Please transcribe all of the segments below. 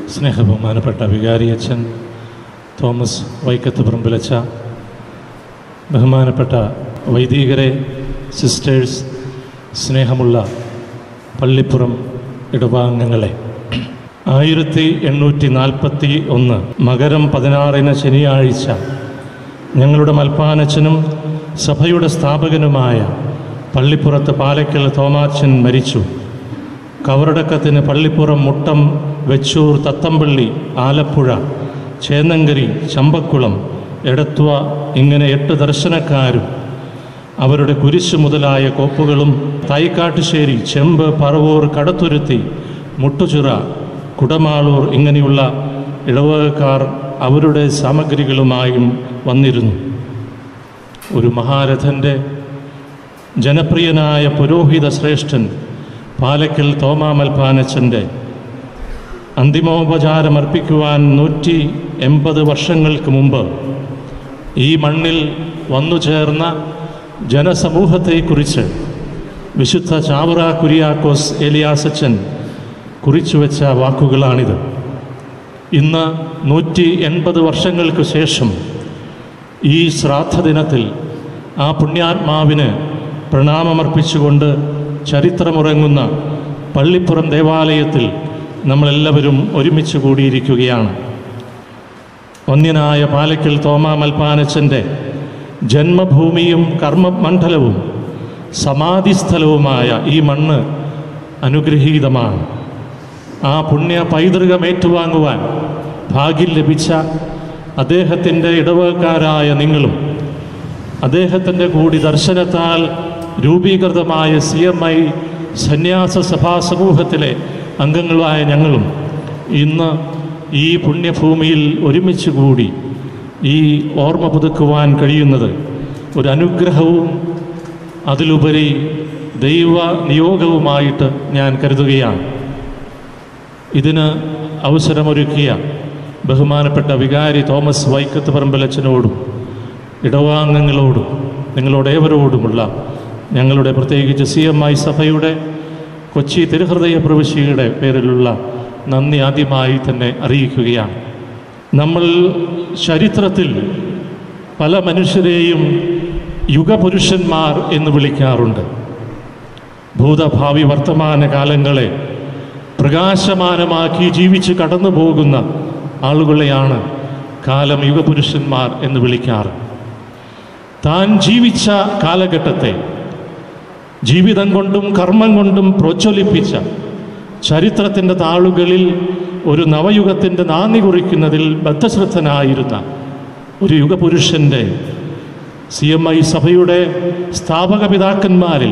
സ്നേഹബഹുമാനപ്പെട്ട വികാരിയച്ഛൻ Thomas വൈക്കത്ത് പറമ്പിലച്ച ബഹുമാനപ്പെട്ട വൈദികരെ സിസ്റ്റേഴ്സ് സ്നേഹമുള്ള പള്ളിപ്പുറം ഇടവാംഗങ്ങളെ ആയിരത്തി എണ്ണൂറ്റി നാൽപ്പത്തി ഒന്ന് മകരം പതിനാറിന് ശനിയാഴ്ച ഞങ്ങളുടെ മൽപ്പാനച്ചനും സഭയുടെ സ്ഥാപകനുമായ പള്ളിപ്പുറത്ത് പാലക്കൽ തോമാച്ചൻ മരിച്ചു കവറടക്കത്തിന് പള്ളിപ്പുറം മുട്ടം വെച്ചൂർ തത്തമ്പള്ളി ആലപ്പുഴ ചേന്നങ്കരി ചമ്പക്കുളം എടത്വ ഇങ്ങനെ എട്ട് ദർശനക്കാരും അവരുടെ കുരിശ് മുതലായ കോപ്പുകളും തൈക്കാട്ടുശ്ശേരി ചെമ്പ് പറവൂർ കടത്തുരുത്തി മുട്ടുചിറ കുടമാളൂർ ഇങ്ങനെയുള്ള ഇടവകക്കാർ അവരുടെ സാമഗ്രികളുമായും വന്നിരുന്നു ഒരു മഹാരഥൻ്റെ ജനപ്രിയനായ പുരോഹിത ശ്രേഷ്ഠൻ പാലക്കൽ തോമാമൽപാനച്ചൻ്റെ അന്തിമോപചാരമർപ്പിക്കുവാൻ നൂറ്റി എൺപത് വർഷങ്ങൾക്ക് മുമ്പ് ഈ മണ്ണിൽ വന്നു ചേർന്ന ജനസമൂഹത്തെക്കുറിച്ച് വിശുദ്ധ ചാവറ കുര്യാക്കോസ് ഏലിയാസച്ചൻ കുറിച്ചുവെച്ച വാക്കുകളാണിത് ഇന്ന് നൂറ്റി എൺപത് വർഷങ്ങൾക്ക് ശേഷം ഈ ശ്രാദ്ധ ദിനത്തിൽ ആ പുണ്യാത്മാവിന് പ്രണാമമർപ്പിച്ചുകൊണ്ട് ചരിത്രമുറങ്ങുന്ന പള്ളിപ്പുറം ദേവാലയത്തിൽ നമ്മളെല്ലാവരും ഒരുമിച്ച് കൂടിയിരിക്കുകയാണ് വന്യനായ പാലക്കൽ തോമാ മൽപ്പാനച്ചൻ്റെ ജന്മഭൂമിയും കർമ്മമണ്ഡലവും സമാധിസ്ഥലവുമായ ഈ മണ്ണ് അനുഗ്രഹീതമാണ് ആ പുണ്യ പൈതൃകം ഏറ്റുവാങ്ങുവാൻ ഭാഗ്യം ലഭിച്ച അദ്ദേഹത്തിൻ്റെ ഇടവകക്കാരായ നിങ്ങളും അദ്ദേഹത്തിൻ്റെ കൂടി ദർശനത്താൽ രൂപീകൃതമായ സി എം ഐ സന്യാസ സഭാ സമൂഹത്തിലെ അംഗങ്ങളായ ഞങ്ങളും ഇന്ന് ഈ പുണ്യഭൂമിയിൽ ഒരുമിച്ച് കൂടി ഈ ഓർമ്മ പുതുക്കുവാൻ കഴിയുന്നത് ഒരു അനുഗ്രഹവും അതിലുപരി ദൈവ നിയോഗവുമായിട്ട് ഞാൻ കരുതുകയാണ് ഇതിന് അവസരമൊരുക്കിയ ബഹുമാനപ്പെട്ട വികാരി തോമസ് വൈക്കത്ത് പറമ്പലച്ചനോടും ഇടവാംഗങ്ങളോടും നിങ്ങളോടേവരോടുമുള്ള ഞങ്ങളുടെ പ്രത്യേകിച്ച് സി എം ഐ സഭയുടെ കൊച്ചി തിരുഹൃദയ പ്രവിശ്യയുടെ പേരിലുള്ള നന്ദി ആദ്യമായി തന്നെ അറിയിക്കുകയാണ് നമ്മൾ ചരിത്രത്തിൽ പല മനുഷ്യരെയും യുഗപുരുഷന്മാർ എന്ന് വിളിക്കാറുണ്ട് ഭൂതഭാവി വർത്തമാന കാലങ്ങളെ പ്രകാശമാനമാക്കി ജീവിച്ച് കടന്നു പോകുന്ന ആളുകളെയാണ് കാലം യുഗപുരുഷന്മാർ എന്ന് വിളിക്കാറ് താൻ ജീവിച്ച കാലഘട്ടത്തെ ജീവിതം കൊണ്ടും കർമ്മം കൊണ്ടും പ്രോജ്വലിപ്പിച്ച ചരിത്രത്തിൻ്റെ താളുകളിൽ ഒരു നവയുഗത്തിൻ്റെ നാന്ദി കുറിക്കുന്നതിൽ ബദ്ധശ്രദ്ധനായിരുന്ന ഒരു യുഗപുരുഷൻ്റെ സി എം ഐ സഭയുടെ സ്ഥാപക പിതാക്കന്മാരിൽ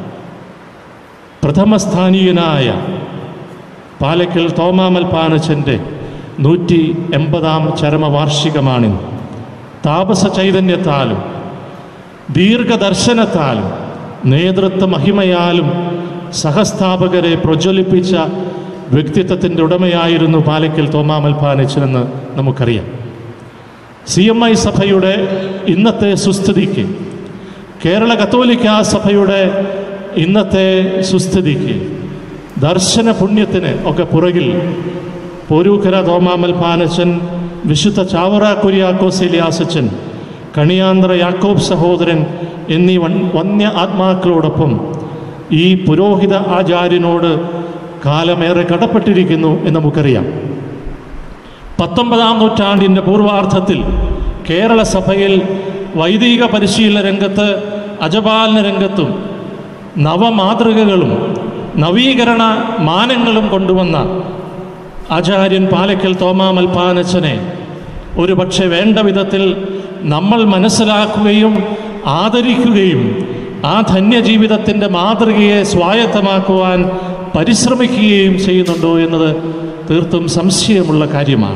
പ്രഥമസ്ഥാനീയനായ പാലക്കൽ തോമാമൽപാനച്ചൻ്റെ നൂറ്റി എൺപതാം ചരമവാർഷികമാണിന്ന് താപസ ചൈതന്യത്താലും ദീർഘദർശനത്താലും നേതൃത്വ മഹിമയാലും സഹസ്ഥാപകരെ പ്രജ്വലിപ്പിച്ച വ്യക്തിത്വത്തിൻ്റെ ഉടമയായിരുന്നു പാലക്കൽ തോമാമൽപാനച്ചനെന്ന് നമുക്കറിയാം സി എം ഐ സഭയുടെ ഇന്നത്തെ സുസ്ഥിതിക്ക് കേരള കത്തോലിക്ക സഭയുടെ ഇന്നത്തെ സുസ്ഥിതിക്ക് ദർശന പുണ്യത്തിന് ഒക്കെ പുറകിൽ പോരൂക്കര തോമാമൽ പാനച്ചൻ വിശുദ്ധ ചാവറ കുര്യാക്കോസിലിയാസച്ചൻ കണിയാന്ത്ര യാക്കോബ് സഹോദരൻ എന്നീ വൺ വന്യ ആത്മാക്കളോടൊപ്പം ഈ പുരോഹിത ആചാര്യനോട് കാലമേറെ കടപ്പെട്ടിരിക്കുന്നു എന്ന് നമുക്കറിയാം പത്തൊമ്പതാം നൂറ്റാണ്ടിൻ്റെ പൂർവാർത്ഥത്തിൽ കേരള സഭയിൽ വൈദിക പരിശീലന രംഗത്ത് അജപാലന രംഗത്തും നവമാതൃകകളും നവീകരണ മാനങ്ങളും കൊണ്ടുവന്ന ആചാര്യൻ പാലക്കൽ തോമാമൽപാനച്ചനെ ഒരു പക്ഷേ വേണ്ട വിധത്തിൽ നമ്മൾ മനസ്സിലാക്കുകയും ആദരിക്കുകയും ആ ധന്യജീവിതത്തിൻ്റെ മാതൃകയെ സ്വായത്തമാക്കുവാൻ പരിശ്രമിക്കുകയും ചെയ്യുന്നുണ്ടോ എന്നത് തീർത്തും സംശയമുള്ള കാര്യമാണ്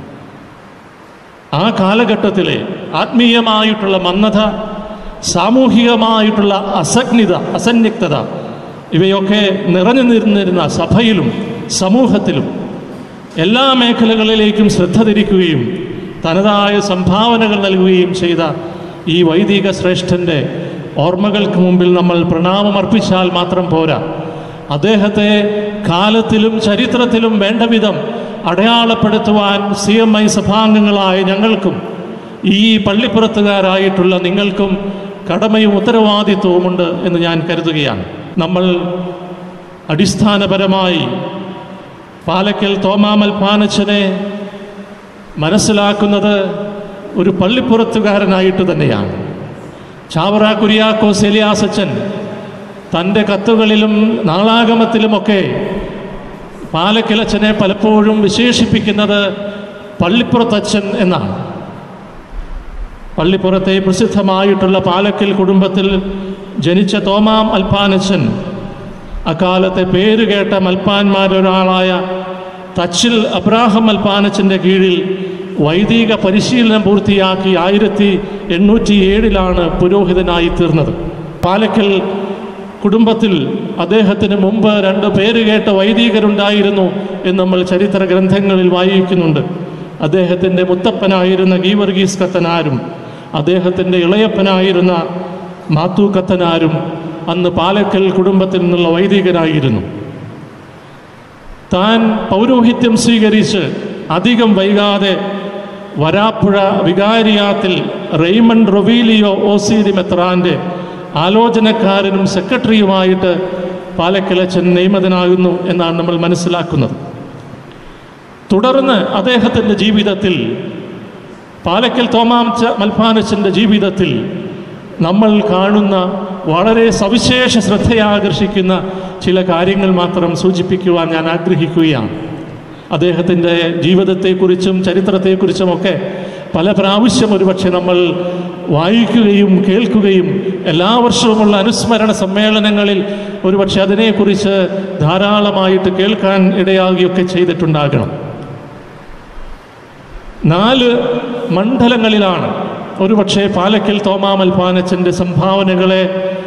ആ കാലഘട്ടത്തിലെ ആത്മീയമായിട്ടുള്ള മന്ദത സാമൂഹികമായിട്ടുള്ള അസഗ്നിത അസന്യക്തത ഇവയൊക്കെ നിറഞ്ഞു നിന്നിരുന്ന സഭയിലും സമൂഹത്തിലും എല്ലാ മേഖലകളിലേക്കും ശ്രദ്ധ തിരിക്കുകയും തനതായ സംഭാവനകൾ നൽകുകയും ചെയ്ത ഈ വൈദിക ശ്രേഷ്ഠൻ്റെ ഓർമ്മകൾക്ക് മുമ്പിൽ നമ്മൾ പ്രണാമം അർപ്പിച്ചാൽ മാത്രം പോരാ അദ്ദേഹത്തെ കാലത്തിലും ചരിത്രത്തിലും വേണ്ട വിധം അടയാളപ്പെടുത്തുവാൻ സി എം ഐ സഭാംഗങ്ങളായ ഞങ്ങൾക്കും ഈ പള്ളിപ്പുറത്തുകാരായിട്ടുള്ള നിങ്ങൾക്കും കടമയും ഉത്തരവാദിത്വവുമുണ്ട് എന്ന് ഞാൻ കരുതുകയാണ് നമ്മൾ അടിസ്ഥാനപരമായി പാലക്കൽ തോമാമൽ പാനച്ചനെ മനസ്സിലാക്കുന്നത് ഒരു പള്ളിപ്പുറത്തുകാരനായിട്ട് തന്നെയാണ് ചാവറ കുര്യാക്കോസ് എലിയാസച്ചൻ തൻ്റെ കത്തുകളിലും നാളാഗമത്തിലുമൊക്കെ പാലക്കിലച്ചനെ പലപ്പോഴും വിശേഷിപ്പിക്കുന്നത് പള്ളിപ്പുറത്തച്ഛൻ എന്നാണ് പള്ളിപ്പുറത്തെ പ്രസിദ്ധമായിട്ടുള്ള പാലക്കൽ കുടുംബത്തിൽ ജനിച്ച തോമാം അൽപ്പാനച്ചൻ അക്കാലത്തെ പേരുകേട്ട മൽപ്പാന്മാരൊരാളായ തച്ചിൽ അബ്രാഹം അൽപ്പാനച്ചൻ്റെ കീഴിൽ വൈദിക പരിശീലനം പൂർത്തിയാക്കി ആയിരത്തി എണ്ണൂറ്റി ഏഴിലാണ് പുരോഹിതനായി തീർന്നത് പാലക്കൽ കുടുംബത്തിൽ അദ്ദേഹത്തിന് മുമ്പ് രണ്ട് പേരുകേട്ട വൈദികരുണ്ടായിരുന്നു എന്ന് നമ്മൾ ചരിത്ര ഗ്രന്ഥങ്ങളിൽ വായിക്കുന്നുണ്ട് അദ്ദേഹത്തിൻ്റെ മുത്തപ്പനായിരുന്ന ഗീവർഗീസ് കത്തനാരും അദ്ദേഹത്തിൻ്റെ ഇളയപ്പനായിരുന്ന മാത്തൂ കത്തനാരും അന്ന് പാലക്കൽ കുടുംബത്തിൽ നിന്നുള്ള വൈദികരായിരുന്നു താൻ പൗരോഹിത്യം സ്വീകരിച്ച് അധികം വൈകാതെ വരാപ്പുഴ വികാരിയാത്തിൽ റെയ്മണ്ട് റൊവീലിയോ ഓസീരി മെത്രാൻ്റെ ആലോചനക്കാരനും സെക്രട്ടറിയുമായിട്ട് പാലക്കിലച്ചൻ നിയമിതനാകുന്നു എന്നാണ് നമ്മൾ മനസ്സിലാക്കുന്നത് തുടർന്ന് അദ്ദേഹത്തിൻ്റെ ജീവിതത്തിൽ പാലക്കൽ തോമാംച മൽപ്പാനച്ചൻ്റെ ജീവിതത്തിൽ നമ്മൾ കാണുന്ന വളരെ സവിശേഷ ശ്രദ്ധയാകർഷിക്കുന്ന ചില കാര്യങ്ങൾ മാത്രം സൂചിപ്പിക്കുവാൻ ഞാൻ ആഗ്രഹിക്കുകയാണ് അദ്ദേഹത്തിൻ്റെ ജീവിതത്തെക്കുറിച്ചും ചരിത്രത്തെക്കുറിച്ചുമൊക്കെ പല പ്രാവശ്യം ഒരുപക്ഷെ നമ്മൾ വായിക്കുകയും കേൾക്കുകയും എല്ലാ വർഷവുമുള്ള അനുസ്മരണ സമ്മേളനങ്ങളിൽ ഒരുപക്ഷെ അതിനെക്കുറിച്ച് ധാരാളമായിട്ട് കേൾക്കാൻ ഇടയാകുകയൊക്കെ ചെയ്തിട്ടുണ്ടാകണം നാല് മണ്ഡലങ്ങളിലാണ് ഒരുപക്ഷെ പാലക്കൽ തോമാമൽ പാനച്ചൻ്റെ സംഭാവനകളെ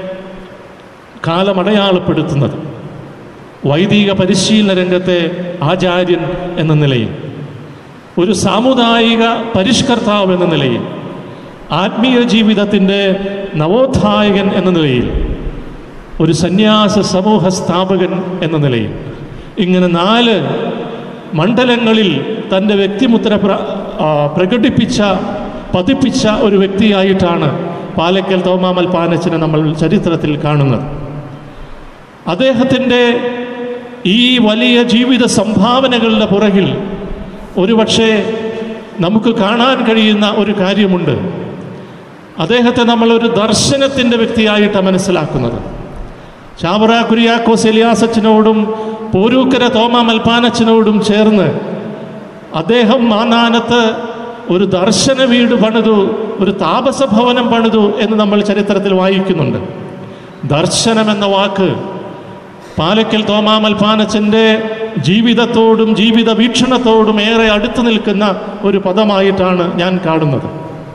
കാലമടയാളപ്പെടുത്തുന്നത് വൈദിക പരിശീലന രംഗത്തെ ആചാര്യൻ എന്ന നിലയിൽ ഒരു സാമുദായിക പരിഷ്കർത്താവ് എന്ന നിലയിൽ ആത്മീയ ജീവിതത്തിൻ്റെ നവോത്ഥായകൻ എന്ന നിലയിൽ ഒരു സന്യാസ സമൂഹ സ്ഥാപകൻ എന്ന നിലയിൽ ഇങ്ങനെ നാല് മണ്ഡലങ്ങളിൽ തൻ്റെ വ്യക്തിമുദ്ര പ്ര ആ, പ്രകടിപ്പിച്ച പതിപ്പിച്ച ഒരു വ്യക്തിയായിട്ടാണ് പാലക്കൽ തോമാമൽ പാനച്ചനെ നമ്മൾ ചരിത്രത്തിൽ കാണുന്നത് അദ്ദേഹത്തിൻ്റെ ഈ വലിയ ജീവിത സംഭാവനകളുടെ പുറകിൽ ഒരുപക്ഷെ നമുക്ക് കാണാൻ കഴിയുന്ന ഒരു കാര്യമുണ്ട് അദ്ദേഹത്തെ നമ്മൾ ഒരു ദർശനത്തിൻ്റെ വ്യക്തിയായിട്ടാണ് മനസ്സിലാക്കുന്നത് ചാവറ കുര്യാക്കോസ് എലിയാസച്ചനോടും പോരൂക്കര തോമ മൽപ്പാനച്ചനോടും ചേർന്ന് അദ്ദേഹം മാനാനത്ത് ഒരു ദർശന വീട് പണിതു ഒരു താപസ ഭവനം പണിതു എന്ന് നമ്മൾ ചരിത്രത്തിൽ വായിക്കുന്നുണ്ട് ദർശനം എന്ന വാക്ക് പാലക്കൽ തോമാമൽപാനച്ചൻ്റെ ജീവിതത്തോടും ജീവിത വീക്ഷണത്തോടും ഏറെ അടുത്തു നിൽക്കുന്ന ഒരു പദമായിട്ടാണ് ഞാൻ കാണുന്നത്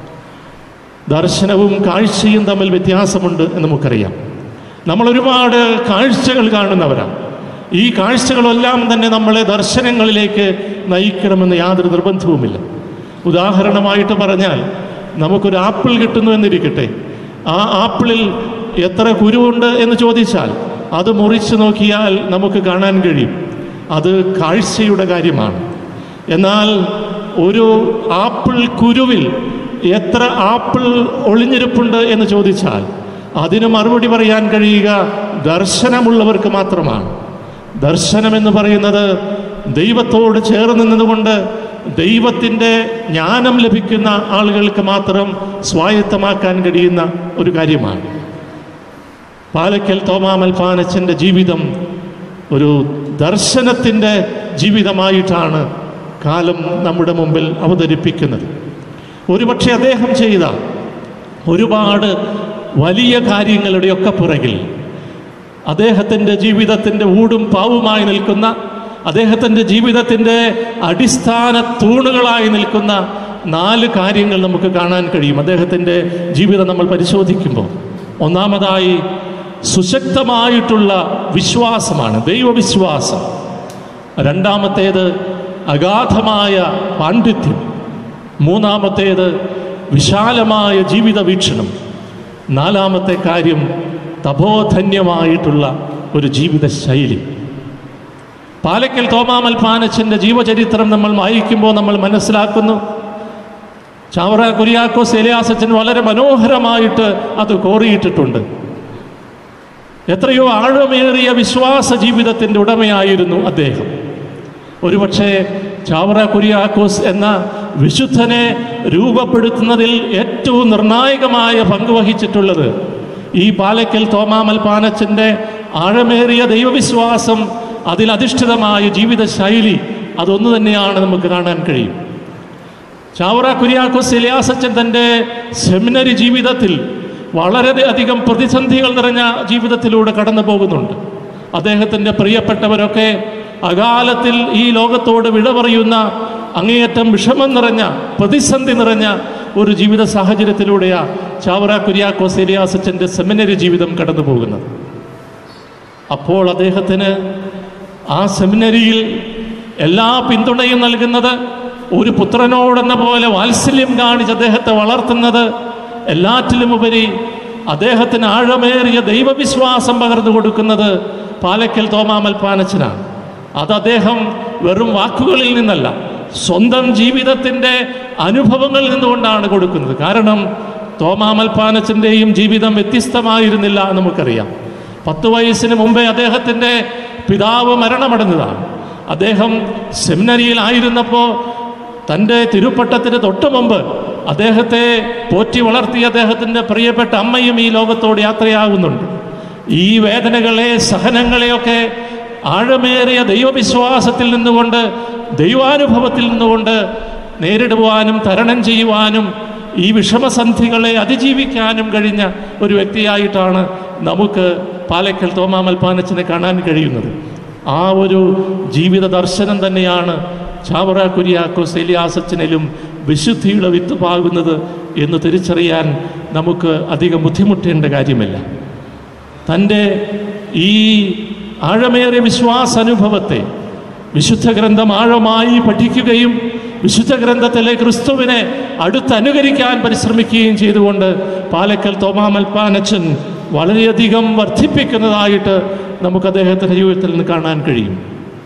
ദർശനവും കാഴ്ചയും തമ്മിൽ വ്യത്യാസമുണ്ട് എന്ന് നമുക്കറിയാം നമ്മൾ ഒരുപാട് കാഴ്ചകൾ കാണുന്നവരാണ് ഈ കാഴ്ചകളെല്ലാം തന്നെ നമ്മളെ ദർശനങ്ങളിലേക്ക് നയിക്കണമെന്ന് യാതൊരു നിർബന്ധവുമില്ല ഉദാഹരണമായിട്ട് പറഞ്ഞാൽ നമുക്കൊരു ആപ്പിൾ കിട്ടുന്നു എന്നിരിക്കട്ടെ ആ ആപ്പിളിൽ എത്ര കുരുവുണ്ട് എന്ന് ചോദിച്ചാൽ അത് മുറിച്ച് നോക്കിയാൽ നമുക്ക് കാണാൻ കഴിയും അത് കാഴ്ചയുടെ കാര്യമാണ് എന്നാൽ ഒരു ആപ്പിൾ കുരുവിൽ എത്ര ആപ്പിൾ ഒളിഞ്ഞിരിപ്പുണ്ട് എന്ന് ചോദിച്ചാൽ അതിന് മറുപടി പറയാൻ കഴിയുക ദർശനമുള്ളവർക്ക് മാത്രമാണ് ദർശനം എന്ന് പറയുന്നത് ദൈവത്തോട് ചേർന്ന് നിന്നുകൊണ്ട് ദൈവത്തിൻ്റെ ജ്ഞാനം ലഭിക്കുന്ന ആളുകൾക്ക് മാത്രം സ്വായത്തമാക്കാൻ കഴിയുന്ന ഒരു കാര്യമാണ് പാലക്കൽ തോമാമൽ പാനച്ചൻ്റെ ജീവിതം ഒരു ദർശനത്തിൻ്റെ ജീവിതമായിട്ടാണ് കാലം നമ്മുടെ മുമ്പിൽ അവതരിപ്പിക്കുന്നത് ഒരുപക്ഷെ അദ്ദേഹം ചെയ്ത ഒരുപാട് വലിയ കാര്യങ്ങളുടെയൊക്കെ പുറകിൽ അദ്ദേഹത്തിൻ്റെ ജീവിതത്തിൻ്റെ ഊടും പാവുമായി നിൽക്കുന്ന അദ്ദേഹത്തിൻ്റെ ജീവിതത്തിൻ്റെ അടിസ്ഥാന തൂണുകളായി നിൽക്കുന്ന നാല് കാര്യങ്ങൾ നമുക്ക് കാണാൻ കഴിയും അദ്ദേഹത്തിൻ്റെ ജീവിതം നമ്മൾ പരിശോധിക്കുമ്പോൾ ഒന്നാമതായി സുശക്തമായിട്ടുള്ള വിശ്വാസമാണ് ദൈവവിശ്വാസം രണ്ടാമത്തേത് അഗാധമായ പാണ്ഡിത്യം മൂന്നാമത്തേത് വിശാലമായ ജീവിത വീക്ഷണം നാലാമത്തെ കാര്യം തപോധന്യമായിട്ടുള്ള ഒരു ജീവിത ശൈലി പാലക്കൽ തോമാമൽപാനച്ചൻ്റെ ജീവചരിത്രം നമ്മൾ വായിക്കുമ്പോൾ നമ്മൾ മനസ്സിലാക്കുന്നു ചാവറ കുര്യാക്കോസ് എലിയാസച്ചൻ വളരെ മനോഹരമായിട്ട് അത് കോറിയിട്ടിട്ടുണ്ട് എത്രയോ ആഴമേറിയ വിശ്വാസ ജീവിതത്തിൻ്റെ ഉടമയായിരുന്നു അദ്ദേഹം ഒരുപക്ഷെ ചാവറ കുര്യാക്കോസ് എന്ന വിശുദ്ധനെ രൂപപ്പെടുത്തുന്നതിൽ ഏറ്റവും നിർണായകമായ പങ്ക് വഹിച്ചിട്ടുള്ളത് ഈ പാലക്കൽ തോമാമൽ പാനച്ചൻ്റെ ആഴമേറിയ ദൈവവിശ്വാസം അതിലധിഷ്ഠിതമായ ജീവിത ശൈലി അതൊന്നു തന്നെയാണ് നമുക്ക് കാണാൻ കഴിയും ചാവറ കുര്യാക്കോസ് എലിയാസച്ചൻ തൻ്റെ സെമിനറി ജീവിതത്തിൽ വളരെയധികം പ്രതിസന്ധികൾ നിറഞ്ഞ ജീവിതത്തിലൂടെ കടന്നു പോകുന്നുണ്ട് അദ്ദേഹത്തിൻ്റെ പ്രിയപ്പെട്ടവരൊക്കെ അകാലത്തിൽ ഈ ലോകത്തോട് വിട പറയുന്ന അങ്ങേയറ്റം വിഷമം നിറഞ്ഞ പ്രതിസന്ധി നിറഞ്ഞ ഒരു ജീവിത സാഹചര്യത്തിലൂടെയാണ് ചാവറ കുര്യാക്കോസ് എലിയാസച്ചൻ്റെ സെമിനറി ജീവിതം കടന്നു പോകുന്നത് അപ്പോൾ അദ്ദേഹത്തിന് ആ സെമിനറിയിൽ എല്ലാ പിന്തുണയും നൽകുന്നത് ഒരു പുത്രനോടെന്ന പോലെ വാത്സല്യം കാണിച്ച് അദ്ദേഹത്തെ വളർത്തുന്നത് എല്ലാറ്റിലുമുപരി അദ്ദേഹത്തിന് ആഴമേറിയ ദൈവവിശ്വാസം പകർന്നു കൊടുക്കുന്നത് പാലക്കൽ തോമാമൽപ്പാനച്ചനാണ് അത് അദ്ദേഹം വെറും വാക്കുകളിൽ നിന്നല്ല സ്വന്തം ജീവിതത്തിൻ്റെ അനുഭവങ്ങളിൽ നിന്നുകൊണ്ടാണ് കൊടുക്കുന്നത് കാരണം തോമാമൽപ്പാനച്ചൻ്റെയും ജീവിതം വ്യത്യസ്തമായിരുന്നില്ല എന്ന് നമുക്കറിയാം പത്ത് വയസ്സിന് മുമ്പേ അദ്ദേഹത്തിൻ്റെ പിതാവ് മരണമടഞ്ഞതാണ് അദ്ദേഹം സെമിനറിയിലായിരുന്നപ്പോൾ തൻ്റെ തിരുപ്പട്ടത്തിന് തൊട്ടു മുമ്പ് അദ്ദേഹത്തെ പോറ്റി വളർത്തിയ അദ്ദേഹത്തിൻ്റെ പ്രിയപ്പെട്ട അമ്മയും ഈ ലോകത്തോട് യാത്രയാകുന്നുണ്ട് ഈ വേദനകളെ സഹനങ്ങളെയൊക്കെ ആഴമേറിയ ദൈവവിശ്വാസത്തിൽ നിന്നുകൊണ്ട് ദൈവാനുഭവത്തിൽ നിന്നുകൊണ്ട് നേരിടുവാനും തരണം ചെയ്യുവാനും ഈ വിഷമസന്ധികളെ അതിജീവിക്കാനും കഴിഞ്ഞ ഒരു വ്യക്തിയായിട്ടാണ് നമുക്ക് പാലക്കൽ തോമാമൽപ്പാനച്ചനെ കാണാൻ കഴിയുന്നത് ആ ഒരു ജീവിത ദർശനം തന്നെയാണ് ചാവറ കുര്യാക്കോസ് എലിയാസച്ചനിലും വിശുദ്ധിയുടെ വിത്ത് പാകുന്നത് എന്ന് തിരിച്ചറിയാൻ നമുക്ക് അധികം ബുദ്ധിമുട്ടേണ്ട കാര്യമില്ല തൻ്റെ ഈ ആഴമേറിയ വിശ്വാസാനുഭവത്തെ വിശുദ്ധ ഗ്രന്ഥം ആഴമായി പഠിക്കുകയും വിശുദ്ധ ഗ്രന്ഥത്തിലെ ക്രിസ്തുവിനെ അടുത്തനുകരിക്കാൻ പരിശ്രമിക്കുകയും ചെയ്തുകൊണ്ട് പാലക്കൽ തോമാമൽപ്പാനച്ചൻ വളരെയധികം വർദ്ധിപ്പിക്കുന്നതായിട്ട് നമുക്ക് അദ്ദേഹത്തിൻ്റെ ജീവിതത്തിൽ നിന്ന് കാണാൻ കഴിയും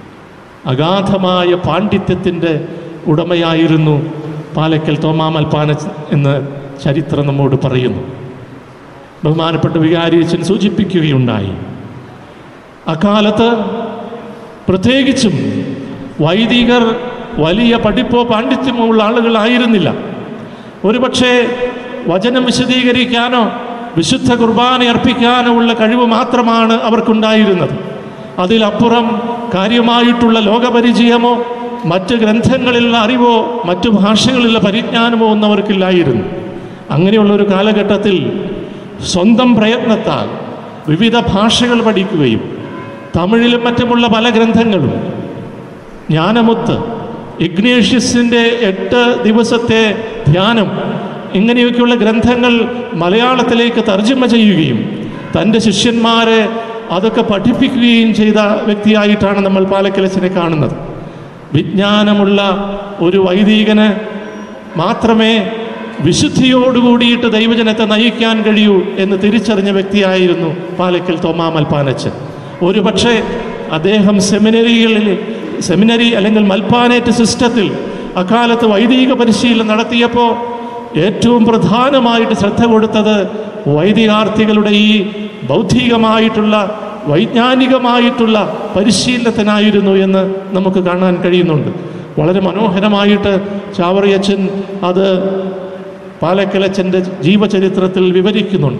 അഗാധമായ പാണ്ഡിത്യത്തിൻ്റെ ഉടമയായിരുന്നു പാലക്കൽ തോമാമൽപ്പാനച്ചൻ എന്ന് ചരിത്രം നമ്മോട് പറയുന്നു ബഹുമാനപ്പെട്ട വികാരിയച്ചൻ സൂചിപ്പിക്കുകയുണ്ടായി അക്കാലത്ത് പ്രത്യേകിച്ചും വൈദികർ വലിയ പഠിപ്പോ പാണ്ഡിത്യമോ ഉള്ള ആളുകളായിരുന്നില്ല ഒരുപക്ഷെ വചനം വിശദീകരിക്കാനോ വിശുദ്ധ കുർബാന അർപ്പിക്കാനോ ഉള്ള കഴിവ് മാത്രമാണ് അവർക്കുണ്ടായിരുന്നത് അതിലപ്പുറം കാര്യമായിട്ടുള്ള ലോകപരിചയമോ മറ്റ് ഗ്രന്ഥങ്ങളിലുള്ള അറിവോ മറ്റു ഭാഷകളിലുള്ള പരിജ്ഞാനമോ ഒന്നും അവർക്കില്ലായിരുന്നു അങ്ങനെയുള്ള ഒരു കാലഘട്ടത്തിൽ സ്വന്തം പ്രയത്നത്താൽ വിവിധ ഭാഷകൾ പഠിക്കുകയും തമിഴിലും മറ്റുമുള്ള പല ഗ്രന്ഥങ്ങളും ജ്ഞാനമുത്ത് ഇഗ്നേഷ്യസിൻ്റെ എട്ട് ദിവസത്തെ ധ്യാനം ഇങ്ങനെയൊക്കെയുള്ള ഗ്രന്ഥങ്ങൾ മലയാളത്തിലേക്ക് തർജ്ജമ ചെയ്യുകയും തൻ്റെ ശിഷ്യന്മാരെ അതൊക്കെ പഠിപ്പിക്കുകയും ചെയ്ത വ്യക്തിയായിട്ടാണ് നമ്മൾ പാലക്കലച്ചനെ കാണുന്നത് വിജ്ഞാനമുള്ള ഒരു വൈദികന് മാത്രമേ വിശുദ്ധിയോടുകൂടിയിട്ട് ദൈവജനത്തെ നയിക്കാൻ കഴിയൂ എന്ന് തിരിച്ചറിഞ്ഞ വ്യക്തിയായിരുന്നു പാലക്കൽ തോമാമൽപ്പാനച്ചൻ ഒരു പക്ഷേ അദ്ദേഹം സെമിനറികളിൽ സെമിനറി അല്ലെങ്കിൽ മൽപ്പാനേറ്റ് സിസ്റ്റത്തിൽ അക്കാലത്ത് വൈദിക പരിശീലനം നടത്തിയപ്പോൾ ഏറ്റവും പ്രധാനമായിട്ട് ശ്രദ്ധ കൊടുത്തത് വൈദികാർത്ഥികളുടെ ഈ ബൗദ്ധികമായിട്ടുള്ള വൈജ്ഞാനികമായിട്ടുള്ള പരിശീലനത്തിനായിരുന്നു എന്ന് നമുക്ക് കാണാൻ കഴിയുന്നുണ്ട് വളരെ മനോഹരമായിട്ട് ചാവറിയച്ചൻ അത് പാലക്കലച്ചൻ്റെ ജീവചരിത്രത്തിൽ വിവരിക്കുന്നുണ്ട്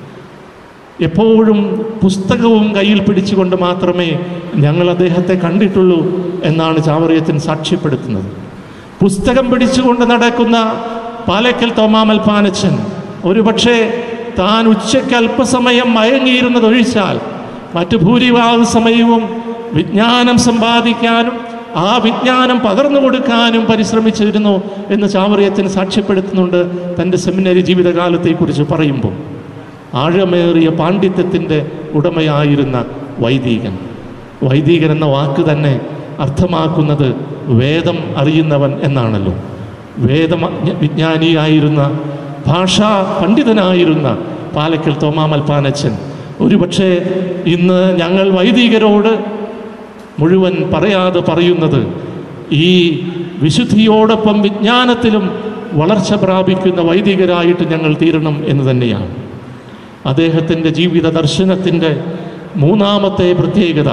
എപ്പോഴും പുസ്തകവും കയ്യിൽ പിടിച്ചുകൊണ്ട് മാത്രമേ ഞങ്ങൾ അദ്ദേഹത്തെ കണ്ടിട്ടുള്ളൂ എന്നാണ് ചാവറിയച്ചൻ സാക്ഷ്യപ്പെടുത്തുന്നത് പുസ്തകം പിടിച്ചുകൊണ്ട് നടക്കുന്ന പാലക്കൽ തോമാമൽപ്പാനച്ചൻ ഒരുപക്ഷെ താൻ ഉച്ചയ്ക്ക് അല്പസമയം മയങ്ങിയിരുന്നതൊഴിച്ചാൽ മറ്റു ഭൂരിഭാഗ സമയവും വിജ്ഞാനം സമ്പാദിക്കാനും ആ വിജ്ഞാനം പകർന്നു കൊടുക്കാനും പരിശ്രമിച്ചിരുന്നു എന്ന് ചാവറിയച്ചൻ സാക്ഷ്യപ്പെടുത്തുന്നുണ്ട് തൻ്റെ സെമിനറി ജീവിതകാലത്തെക്കുറിച്ച് പറയുമ്പോൾ ആഴമേറിയ പാണ്ഡിത്യത്തിൻ്റെ ഉടമയായിരുന്ന വൈദികൻ വൈദികൻ എന്ന വാക്ക് തന്നെ അർത്ഥമാക്കുന്നത് വേദം അറിയുന്നവൻ എന്നാണല്ലോ വേദം വിജ്ഞാനിയായിരുന്ന ഭാഷാ പണ്ഡിതനായിരുന്ന പാലക്കൽ തോമാമൽപ്പാനച്ചൻ ഒരുപക്ഷെ ഇന്ന് ഞങ്ങൾ വൈദികരോട് മുഴുവൻ പറയാതെ പറയുന്നത് ഈ വിശുദ്ധിയോടൊപ്പം വിജ്ഞാനത്തിലും വളർച്ച പ്രാപിക്കുന്ന വൈദികരായിട്ട് ഞങ്ങൾ തീരണം എന്ന് തന്നെയാണ് അദ്ദേഹത്തിൻ്റെ ജീവിത ദർശനത്തിൻ്റെ മൂന്നാമത്തെ പ്രത്യേകത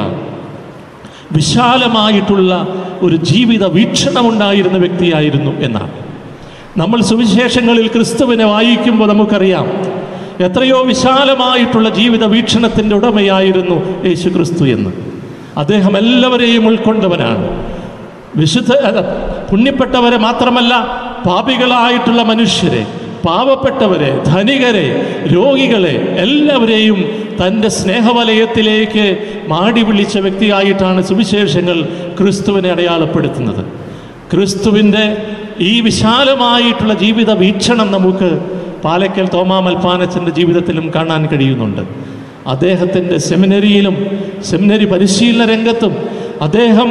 വിശാലമായിട്ടുള്ള ഒരു ജീവിത വീക്ഷണമുണ്ടായിരുന്ന വ്യക്തിയായിരുന്നു എന്നാണ് നമ്മൾ സുവിശേഷങ്ങളിൽ ക്രിസ്തുവിനെ വായിക്കുമ്പോൾ നമുക്കറിയാം എത്രയോ വിശാലമായിട്ടുള്ള ജീവിത വീക്ഷണത്തിൻ്റെ ഉടമയായിരുന്നു യേശു ക്രിസ്തു എന്ന് അദ്ദേഹം എല്ലാവരെയും ഉൾക്കൊണ്ടവനാണ് വിശുദ്ധ അല്ല, പുണ്യപ്പെട്ടവരെ മാത്രമല്ല പാപികളായിട്ടുള്ള മനുഷ്യരെ പാവപ്പെട്ടവരെ ധനികരെ രോഗികളെ എല്ലാവരെയും തൻ്റെ സ്നേഹവലയത്തിലേക്ക് മാടി വിളിച്ച വ്യക്തിയായിട്ടാണ് സുവിശേഷങ്ങൾ ക്രിസ്തുവിനെ അടയാളപ്പെടുത്തുന്നത് ക്രിസ്തുവിൻ്റെ ഈ വിശാലമായിട്ടുള്ള ജീവിത വീക്ഷണം നമുക്ക് പാലക്കൽ തോമാ മൽപ്പാനച്ചൻ്റെ ജീവിതത്തിലും കാണാൻ കഴിയുന്നുണ്ട് അദ്ദേഹത്തിൻ്റെ സെമിനറിയിലും സെമിനറി പരിശീലന രംഗത്തും അദ്ദേഹം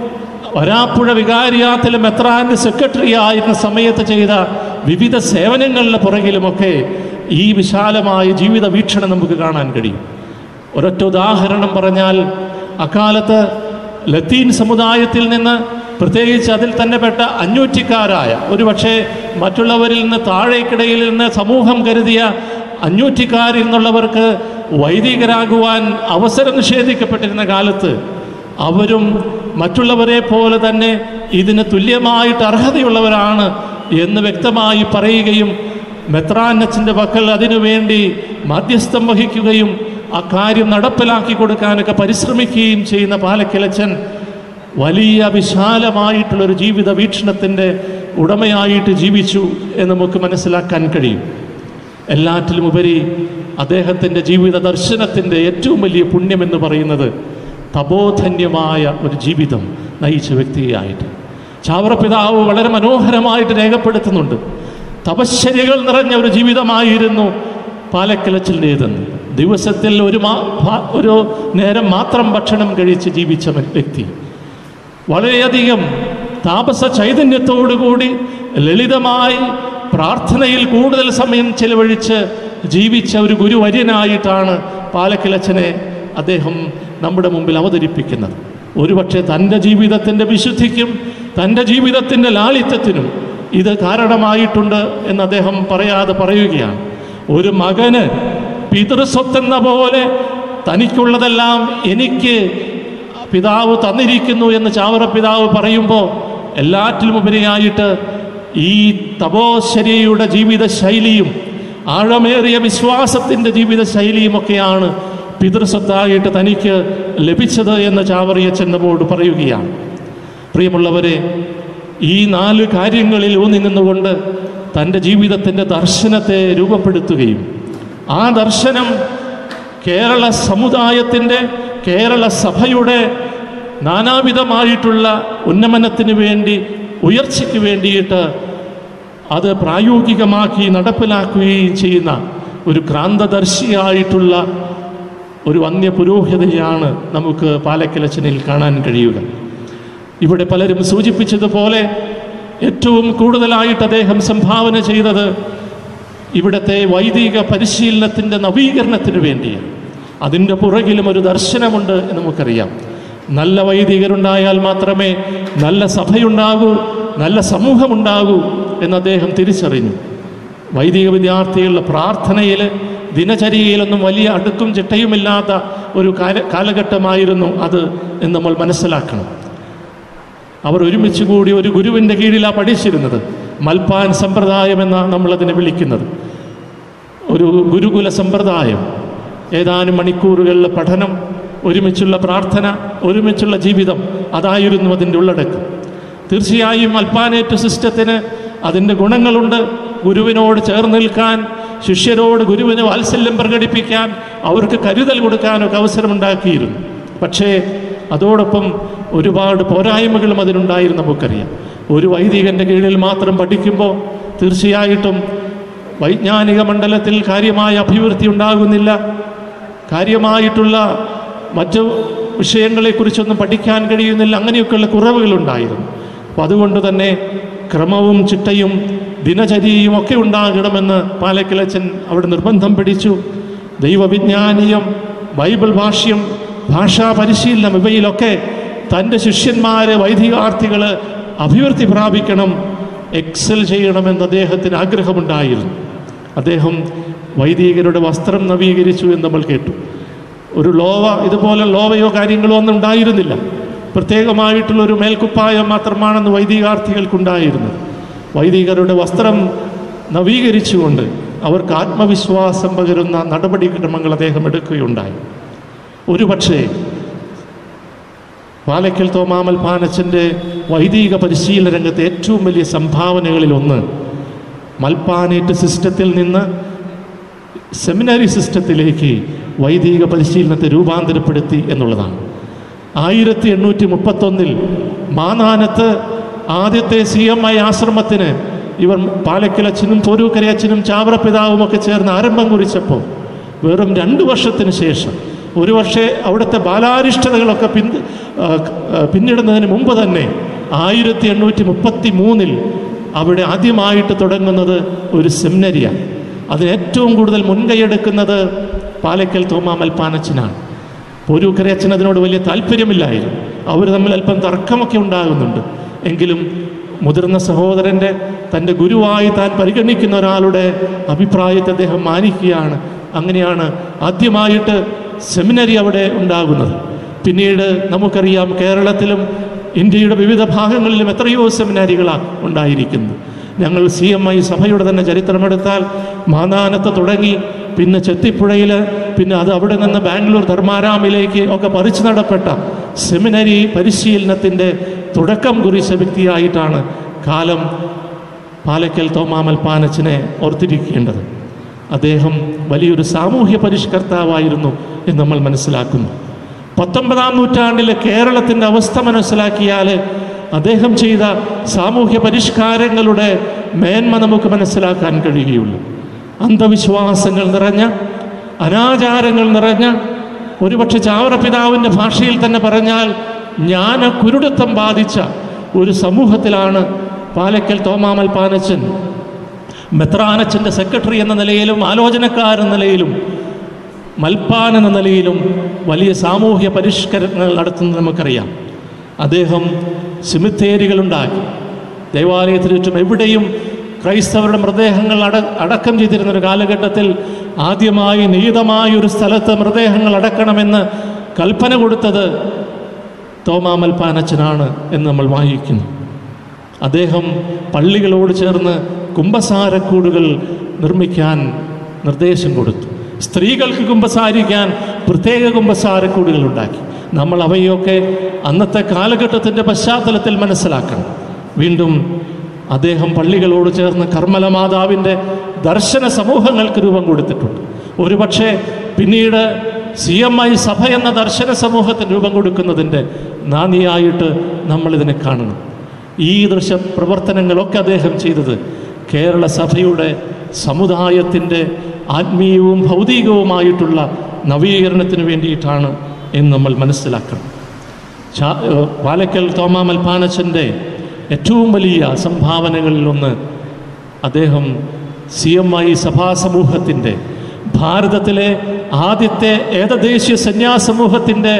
വരാപ്പുഴ വികാരിയാത്തിലും എത്രാൻ്റെ സെക്രട്ടറി ആയിരുന്ന സമയത്ത് ചെയ്ത വിവിധ സേവനങ്ങളുടെ പുറകിലുമൊക്കെ ഈ വിശാലമായ ജീവിത വീക്ഷണം നമുക്ക് കാണാൻ കഴിയും ഒരൊറ്റ ഉദാഹരണം പറഞ്ഞാൽ അക്കാലത്ത് ലത്തീൻ സമുദായത്തിൽ നിന്ന് പ്രത്യേകിച്ച് അതിൽ തന്നെ പെട്ട അഞ്ഞൂറ്റിക്കാരായ ഒരുപക്ഷെ മറ്റുള്ളവരിൽ നിന്ന് താഴേക്കിടയിൽ നിന്ന് സമൂഹം കരുതിയ അഞ്ഞൂറ്റിക്കാരിൽ നിന്നുള്ളവർക്ക് വൈദികരാകുവാൻ അവസരം നിഷേധിക്കപ്പെട്ടിരുന്ന കാലത്ത് അവരും മറ്റുള്ളവരെ പോലെ തന്നെ ഇതിന് തുല്യമായിട്ട് അർഹതയുള്ളവരാണ് എന്ന് വ്യക്തമായി പറയുകയും മെത്രാനച്ചൻ്റെ പക്കൽ അതിനുവേണ്ടി മാധ്യസ്ഥം വഹിക്കുകയും ആ കാര്യം നടപ്പിലാക്കി കൊടുക്കാനൊക്കെ പരിശ്രമിക്കുകയും ചെയ്യുന്ന പാലക്കിലച്ചൻ വലിയ വിശാലമായിട്ടുള്ളൊരു ജീവിത വീക്ഷണത്തിൻ്റെ ഉടമയായിട്ട് ജീവിച്ചു എന്ന് നമുക്ക് മനസ്സിലാക്കാൻ കഴിയും എല്ലാറ്റിലും ഉപരി അദ്ദേഹത്തിൻ്റെ ജീവിത ദർശനത്തിൻ്റെ ഏറ്റവും വലിയ പുണ്യമെന്ന് പറയുന്നത് തപോധന്യമായ ഒരു ജീവിതം നയിച്ച വ്യക്തിയായിട്ട് ചാവറപിതാവ് വളരെ മനോഹരമായിട്ട് രേഖപ്പെടുത്തുന്നുണ്ട് തപശ്ചര്യകൾ നിറഞ്ഞ ഒരു ജീവിതമായിരുന്നു പാലക്കിളച്ചിൻ്റേതെന്ന് ദിവസത്തിൽ ഒരു മാ ഭ- ഒരു നേരം മാത്രം ഭക്ഷണം കഴിച്ച് ജീവിച്ച വ്യക്തി വളരെയധികം താപസ ചൈതന്യത്തോടുകൂടി ലളിതമായി പ്രാർത്ഥനയിൽ കൂടുതൽ സമയം ചെലവഴിച്ച് ജീവിച്ച ഒരു ഗുരുവര്യനായിട്ടാണ് പാലക്കിളച്ചനെ അദ്ദേഹം നമ്മുടെ മുമ്പിൽ അവതരിപ്പിക്കുന്നത് ഒരുപക്ഷെ തൻ്റെ ജീവിതത്തിൻ്റെ വിശുദ്ധിക്കും തൻ്റെ ജീവിതത്തിൻ്റെ ലാളിത്യത്തിനും ഇത് കാരണമായിട്ടുണ്ട് എന്ന് അദ്ദേഹം പറയാതെ പറയുകയാണ് ഒരു മകന് പിതൃസ്വത്തെന്ന പോലെ തനിക്കുള്ളതെല്ലാം എനിക്ക് പിതാവ് തന്നിരിക്കുന്നു എന്ന് ചാവറ പിതാവ് പറയുമ്പോൾ എല്ലാറ്റിലും ഉപരിയായിട്ട് ഈ തപോശരിയുടെ ജീവിത ശൈലിയും ആഴമേറിയ വിശ്വാസത്തിൻ്റെ ജീവിത ശൈലിയുമൊക്കെയാണ് പിതൃസ്വത്തായിട്ട് തനിക്ക് ലഭിച്ചത് എന്ന് ചാവറിയച്ചൻ നമ്മോട് പറയുകയാണ് പ്രിയമുള്ളവരെ ഈ നാല് കാര്യങ്ങളിൽ ഊന്നി നിന്നുകൊണ്ട് തൻ്റെ ജീവിതത്തിൻ്റെ ദർശനത്തെ രൂപപ്പെടുത്തുകയും ആ ദർശനം കേരള സമുദായത്തിൻ്റെ കേരള സഭയുടെ നാനാവിധമായിട്ടുള്ള ഉന്നമനത്തിന് വേണ്ടി ഉയർച്ചയ്ക്ക് വേണ്ടിയിട്ട് അത് പ്രായോഗികമാക്കി നടപ്പിലാക്കുകയും ചെയ്യുന്ന ഒരു ക്രാന്തദർശിയായിട്ടുള്ള ഒരു വന്യ പുരോഹിതയാണ് നമുക്ക് പാലക്കിലച്ചനിൽ കാണാൻ കഴിയുക ഇവിടെ പലരും സൂചിപ്പിച്ചതുപോലെ ഏറ്റവും കൂടുതലായിട്ട് അദ്ദേഹം സംഭാവന ചെയ്തത് ഇവിടുത്തെ വൈദിക പരിശീലനത്തിൻ്റെ നവീകരണത്തിന് വേണ്ടിയാണ് അതിൻ്റെ പുറകിലും ഒരു ദർശനമുണ്ട് എന്ന് നമുക്കറിയാം നല്ല വൈദികരുണ്ടായാൽ മാത്രമേ നല്ല സഭയുണ്ടാകൂ നല്ല സമൂഹമുണ്ടാകൂ എന്ന് അദ്ദേഹം തിരിച്ചറിഞ്ഞു വൈദിക വിദ്യാർത്ഥികളുടെ പ്രാർത്ഥനയിൽ ദിനചര്യയിലൊന്നും വലിയ അടുക്കും ചിട്ടയുമില്ലാത്ത ഒരു കാല കാലഘട്ടമായിരുന്നു അത് എന്ന് നമ്മൾ മനസ്സിലാക്കണം അവർ ഒരുമിച്ച് കൂടി ഒരു ഗുരുവിൻ്റെ കീഴിലാണ് പഠിച്ചിരുന്നത് മൽപ്പാൻ സമ്പ്രദായം എന്നാണ് നമ്മളതിനെ വിളിക്കുന്നത് ഒരു ഗുരുകുല സമ്പ്രദായം ഏതാനും മണിക്കൂറുകളിലെ പഠനം ഒരുമിച്ചുള്ള പ്രാർത്ഥന ഒരുമിച്ചുള്ള ജീവിതം അതായിരുന്നു അതിൻ്റെ ഉള്ളടക്കം തീർച്ചയായും അൽപ്പാനേറ്റ് സിസ്റ്റത്തിന് അതിൻ്റെ ഗുണങ്ങളുണ്ട് ഗുരുവിനോട് ചേർന്ന് നിൽക്കാൻ ശിഷ്യരോട് ഗുരുവിന് വാത്സല്യം പ്രകടിപ്പിക്കാൻ അവർക്ക് കരുതൽ കൊടുക്കാനൊക്കെ അവസരമുണ്ടാക്കിയിരുന്നു പക്ഷേ അതോടൊപ്പം ഒരുപാട് പോരായ്മകളും അതിനുണ്ടായിരുന്നു നമുക്കറിയാം ഒരു വൈദികൻ്റെ കീഴിൽ മാത്രം പഠിക്കുമ്പോൾ തീർച്ചയായിട്ടും വൈജ്ഞാനിക മണ്ഡലത്തിൽ കാര്യമായ അഭിവൃദ്ധി ഉണ്ടാകുന്നില്ല കാര്യമായിട്ടുള്ള മറ്റു വിഷയങ്ങളെക്കുറിച്ചൊന്നും പഠിക്കാൻ കഴിയുന്നില്ല അങ്ങനെയൊക്കെയുള്ള കുറവുകളുണ്ടായിരുന്നു അപ്പോൾ അതുകൊണ്ട് തന്നെ ക്രമവും ചിട്ടയും ദിനചര്യയും ഒക്കെ ഉണ്ടാകണമെന്ന് പാലക്കിളച്ചൻ അവിടെ നിർബന്ധം പിടിച്ചു ദൈവവിജ്ഞാനീയം ബൈബിൾ ഭാഷ്യം ഭാഷാ പരിശീലനം ഇവയിലൊക്കെ തൻ്റെ ശിഷ്യന്മാരെ വൈദികാർത്ഥികൾ അഭിവൃദ്ധി പ്രാപിക്കണം എക്സൽ ചെയ്യണമെന്ന് അദ്ദേഹത്തിന് ആഗ്രഹമുണ്ടായിരുന്നു അദ്ദേഹം വൈദികരുടെ വസ്ത്രം നവീകരിച്ചു എന്ന് നമ്മൾ കേട്ടു ഒരു ലോവ ഇതുപോലെ ലോവയോ കാര്യങ്ങളോ ഒന്നും ഉണ്ടായിരുന്നില്ല പ്രത്യേകമായിട്ടുള്ള ഒരു മേൽക്കുപ്പായം മാത്രമാണെന്ന് വൈദികാർത്ഥികൾക്കുണ്ടായിരുന്നത് വൈദികരുടെ വസ്ത്രം നവീകരിച്ചുകൊണ്ട് അവർക്ക് ആത്മവിശ്വാസം പകരുന്ന നടപടിക്രമങ്ങൾ അദ്ദേഹം എടുക്കുകയുണ്ടായി ഒരുപക്ഷേ പാലക്കൽ തോമാമൽ പാനച്ചൻ്റെ വൈദിക പരിശീലന രംഗത്തെ ഏറ്റവും വലിയ സംഭാവനകളിലൊന്ന് മൽപ്പാനേറ്റ് സിസ്റ്റത്തിൽ നിന്ന് സെമിനാരി സിസ്റ്റത്തിലേക്ക് വൈദിക പരിശീലനത്തെ രൂപാന്തരപ്പെടുത്തി എന്നുള്ളതാണ് ആയിരത്തി എണ്ണൂറ്റി മുപ്പത്തൊന്നിൽ മാനാനത്ത് ആദ്യത്തെ സി എം ഐ ആശ്രമത്തിന് ഇവർ പാലക്കലച്ഛനും പോരൂക്കരയച്ഛനും ചാവറപിതാവും ഒക്കെ ചേർന്ന് ആരംഭം കുറിച്ചപ്പോൾ വെറും രണ്ട് വർഷത്തിന് ശേഷം ഒരു പക്ഷേ അവിടുത്തെ ബാലാരിഷ്ടതകളൊക്കെ പിൻ ആ, ആ, പിന്നിടുന്നതിന് മുമ്പ് തന്നെ ആയിരത്തി എണ്ണൂറ്റി മുപ്പത്തി മൂന്നിൽ അവിടെ ആദ്യമായിട്ട് തുടങ്ങുന്നത് ഒരു സെമിനറിയാണ് അതിന് ഏറ്റവും കൂടുതൽ മുൻകൈയെടുക്കുന്നത് പാലക്കൽ തോമാമൽ പാനച്ചനാണ് പോരൂക്കരെ അച്ഛൻ അതിനോട് വലിയ താല്പര്യമില്ലായിരുന്നു അവർ തമ്മിൽ അല്പം തർക്കമൊക്കെ ഉണ്ടാകുന്നുണ്ട് എങ്കിലും മുതിർന്ന സഹോദരൻ്റെ തൻ്റെ ഗുരുവായി താൻ പരിഗണിക്കുന്ന ഒരാളുടെ അഭിപ്രായത്തെ അദ്ദേഹം മാനിക്കുകയാണ് അങ്ങനെയാണ് ആദ്യമായിട്ട് സെമിനറി അവിടെ ഉണ്ടാകുന്നത് പിന്നീട് നമുക്കറിയാം കേരളത്തിലും ഇന്ത്യയുടെ വിവിധ ഭാഗങ്ങളിലും എത്രയോ സെമിനാരികളാണ് ഉണ്ടായിരിക്കുന്നത് ഞങ്ങൾ സി എം ഐ സഭയുടെ തന്നെ ചരിത്രമെടുത്താൽ മാനാനത്ത് തുടങ്ങി പിന്നെ ചെത്തിപ്പുഴയിൽ പിന്നെ അത് അവിടെ നിന്ന് ബാംഗ്ലൂർ ധർമാരാമിലേക്ക് ഒക്കെ പറിച്ചു നടപ്പെട്ട സെമിനറി പരിശീലനത്തിൻ്റെ തുടക്കം കുറിച്ച വ്യക്തിയായിട്ടാണ് കാലം പാലക്കൽ തോമാമൽ പാനച്ചനെ ഓർത്തിരിക്കേണ്ടത് അദ്ദേഹം വലിയൊരു സാമൂഹ്യ പരിഷ്കർത്താവായിരുന്നു എന്ന് നമ്മൾ മനസ്സിലാക്കുന്നു പത്തൊമ്പതാം നൂറ്റാണ്ടിലെ കേരളത്തിൻ്റെ അവസ്ഥ മനസ്സിലാക്കിയാൽ അദ്ദേഹം ചെയ്ത സാമൂഹ്യ പരിഷ്കാരങ്ങളുടെ മേന്മ നമുക്ക് മനസ്സിലാക്കാൻ കഴിയുകയുള്ളൂ അന്ധവിശ്വാസങ്ങൾ നിറഞ്ഞ അനാചാരങ്ങൾ നിറഞ്ഞ ഒരുപക്ഷെ ചാവറപിതാവിൻ്റെ ഭാഷയിൽ തന്നെ പറഞ്ഞാൽ ജ്ഞാന കുരുടത്വം ബാധിച്ച ഒരു സമൂഹത്തിലാണ് പാലക്കൽ തോമാമൽ പാനച്ചൻ മെത്രാനച്ചൻ്റെ സെക്രട്ടറി എന്ന നിലയിലും ആലോചനക്കാരെന്ന നിലയിലും മൽപ്പാൻ എന്ന നിലയിലും വലിയ സാമൂഹ്യ പരിഷ്കരണങ്ങൾ നടത്തുന്നത് നമുക്കറിയാം അദ്ദേഹം സിമിത്തേരികളുണ്ടാക്കി ദേവാലയത്തിന് ചുറ്റും എവിടെയും ക്രൈസ്തവരുടെ മൃതദേഹങ്ങൾ അട അടക്കം ചെയ്തിരുന്ന ഒരു കാലഘട്ടത്തിൽ ആദ്യമായി നിയതമായ ഒരു സ്ഥലത്ത് മൃതദേഹങ്ങൾ അടക്കണമെന്ന് കൽപ്പന കൊടുത്തത് തോമാമൽ പാനച്ചനാണ് എന്ന് നമ്മൾ വായിക്കുന്നു അദ്ദേഹം പള്ളികളോട് ചേർന്ന് കുംഭസാരക്കൂടുകൾ നിർമ്മിക്കാൻ നിർദ്ദേശം കൊടുത്തു സ്ത്രീകൾക്ക് കുംഭസാരിക്കാൻ പ്രത്യേക കുംഭസാരക്കൂടുകൾ ഉണ്ടാക്കി നമ്മൾ അവയൊക്കെ അന്നത്തെ കാലഘട്ടത്തിൻ്റെ പശ്ചാത്തലത്തിൽ മനസ്സിലാക്കണം വീണ്ടും അദ്ദേഹം പള്ളികളോട് ചേർന്ന് കർമ്മല മാതാവിൻ്റെ ദർശന സമൂഹങ്ങൾക്ക് രൂപം കൊടുത്തിട്ടുണ്ട് ഒരുപക്ഷെ പിന്നീട് സി എം ഐ സഭ എന്ന ദർശന സമൂഹത്തിന് രൂപം കൊടുക്കുന്നതിൻ്റെ നാന്ദിയായിട്ട് നമ്മളിതിനെ കാണണം ഈ ദൃശ്യ പ്രവർത്തനങ്ങളൊക്കെ അദ്ദേഹം ചെയ്തത് കേരള സഭയുടെ സമുദായത്തിൻ്റെ ആത്മീയവും ഭൗതികവുമായിട്ടുള്ള നവീകരണത്തിന് വേണ്ടിയിട്ടാണ് എന്ന് നമ്മൾ മനസ്സിലാക്കണം ചാ ഏഹ് പാലക്കൽ തോമാമൽ പാനച്ചൻ്റെ ഏറ്റവും വലിയ സംഭാവനകളിലൊന്ന് അദ്ദേഹം സി എം ഐ സഭാസമൂഹത്തിൻ്റെ ഭാരതത്തിലെ ആദ്യത്തെ ഏകദേശീയ സന്യാസമൂഹത്തിൻ്റെ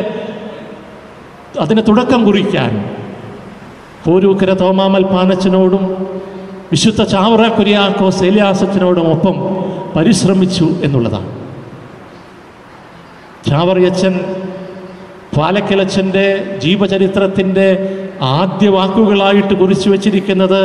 അതിന് തുടക്കം കുറിക്കാൻ പോരൂക്കര തോമാമൽ പാനച്ചനോടും വിശുദ്ധ ചാവറ കുര്യാക്കോസ് ഏലിയാസച്ചനോടും ഒപ്പം പരിശ്രമിച്ചു എന്നുള്ളതാണ് ചാവറിയച്ചൻ പാലക്കലച്ചൻ്റെ ജീവചരിത്രത്തിൻ്റെ ആദ്യ വാക്കുകളായിട്ട് കുറിച്ചു വച്ചിരിക്കുന്നത്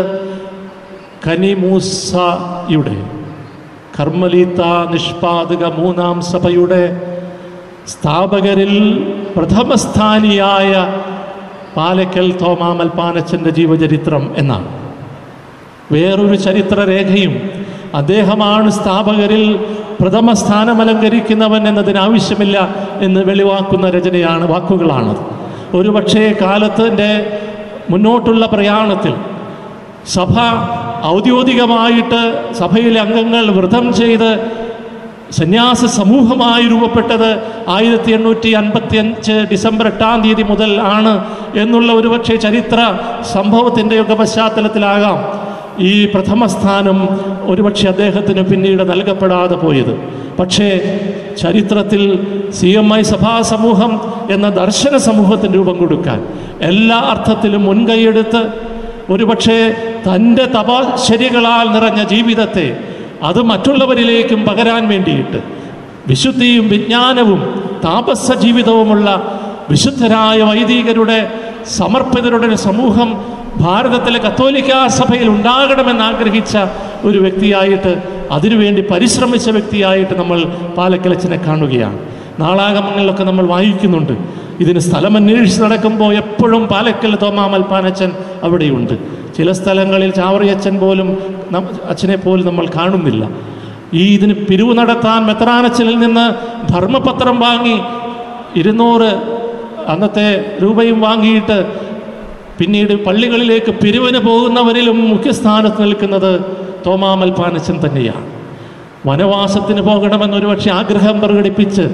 കനിമൂസയുടെ കർമ്മലീത്ത നിഷ്പാദക മൂന്നാം സഭയുടെ സ്ഥാപകരിൽ പ്രഥമസ്ഥാനിയായ പാലക്കൽ തോമാമൽ പാനച്ചൻ്റെ ജീവചരിത്രം എന്നാണ് വേറൊരു ചരിത്രരേഖയും അദ്ദേഹമാണ് സ്ഥാപകരിൽ പ്രഥമ സ്ഥാനം അലങ്കരിക്കുന്നവൻ എന്നതിന് ആവശ്യമില്ല എന്ന് വെളിവാക്കുന്ന രചനയാണ് വാക്കുകളാണത് ഒരുപക്ഷേ കാലത്തിൻ്റെ മുന്നോട്ടുള്ള പ്രയാണത്തിൽ സഭ ഔദ്യോഗികമായിട്ട് സഭയിലെ അംഗങ്ങൾ വ്രതം ചെയ്ത് സന്യാസ സമൂഹമായി രൂപപ്പെട്ടത് ആയിരത്തി എണ്ണൂറ്റി അൻപത്തി അഞ്ച് ഡിസംബർ എട്ടാം തീയതി മുതൽ ആണ് എന്നുള്ള ഒരുപക്ഷെ ചരിത്ര സംഭവത്തിൻ്റെയൊക്കെ പശ്ചാത്തലത്തിലാകാം ഈ പ്രഥമ സ്ഥാനം ഒരുപക്ഷെ അദ്ദേഹത്തിന് പിന്നീട് നൽകപ്പെടാതെ പോയത് പക്ഷേ ചരിത്രത്തിൽ സി എം ഐ സഭാ സമൂഹം എന്ന ദർശന സമൂഹത്തിന് രൂപം കൊടുക്കാൻ എല്ലാ അർത്ഥത്തിലും മുൻകൈയെടുത്ത് ഒരുപക്ഷെ തൻ്റെ തപശരികളാൽ നിറഞ്ഞ ജീവിതത്തെ അത് മറ്റുള്ളവരിലേക്കും പകരാൻ വേണ്ടിയിട്ട് വിശുദ്ധിയും വിജ്ഞാനവും താപസ ജീവിതവുമുള്ള വിശുദ്ധരായ വൈദികരുടെ സമർപ്പിതരുടെ ഒരു സമൂഹം ഭാരതത്തിലെ കത്തോലിക്ക സഭയിൽ ഉണ്ടാകണമെന്ന് ആഗ്രഹിച്ച ഒരു വ്യക്തിയായിട്ട് അതിനുവേണ്ടി പരിശ്രമിച്ച വ്യക്തിയായിട്ട് നമ്മൾ പാലക്കലച്ചനെ കാണുകയാണ് നാളാഗമങ്ങളിലൊക്കെ നമ്മൾ വായിക്കുന്നുണ്ട് ഇതിന് സ്ഥലം അന്വേഷിച്ച് നടക്കുമ്പോൾ എപ്പോഴും പാലക്കൽ തോമാമൽപ്പാനച്ചൻ അവിടെയുണ്ട് ചില സ്ഥലങ്ങളിൽ ചാവറിയച്ചൻ പോലും നം- അച്ഛനെ പോലും നമ്മൾ കാണുന്നില്ല ഈ ഇതിന് പിരിവ് നടത്താൻ മെത്രാനച്ചനിൽ നിന്ന് ധർമ്മപത്രം വാങ്ങി ഇരുന്നൂറ് അന്നത്തെ രൂപയും വാങ്ങിയിട്ട് പിന്നീട് പള്ളികളിലേക്ക് പിരിവിന് പോകുന്നവരിലും മുഖ്യസ്ഥാനത്ത് നിൽക്കുന്നത് തോമാമൽപ്പാനച്ചൻ തന്നെയാണ് വനവാസത്തിന് പോകണമെന്ന് ഒരുപക്ഷെ ആഗ്രഹം പ്രകടിപ്പിച്ച്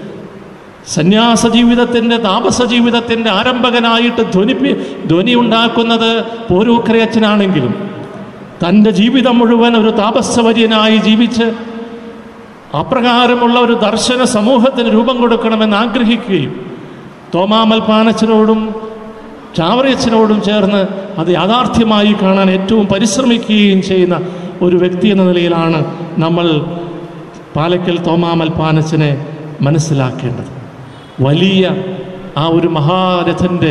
സന്യാസ ജീവിതത്തിൻ്റെ താപസ ജീവിതത്തിൻ്റെ ആരംഭകനായിട്ട് ധ്വനിപ്പി ധ്വനി ഉണ്ടാക്കുന്നത് പോരൂക്കരയച്ചനാണെങ്കിലും തൻ്റെ ജീവിതം മുഴുവൻ ഒരു താപസവര്യനായി ജീവിച്ച് അപ്രകാരമുള്ള ഒരു ദർശന സമൂഹത്തിന് രൂപം കൊടുക്കണമെന്ന് ആഗ്രഹിക്കുകയും തോമാമൽപ്പാനച്ചനോടും ചാവറയച്ചനോടും ചേർന്ന് അത് യാഥാർത്ഥ്യമായി കാണാൻ ഏറ്റവും പരിശ്രമിക്കുകയും ചെയ്യുന്ന ഒരു വ്യക്തി എന്ന നിലയിലാണ് നമ്മൾ പാലക്കൽ തോമാമൽപ്പാനച്ചനെ മനസ്സിലാക്കേണ്ടത് വലിയ ആ ഒരു മഹാരഥൻ്റെ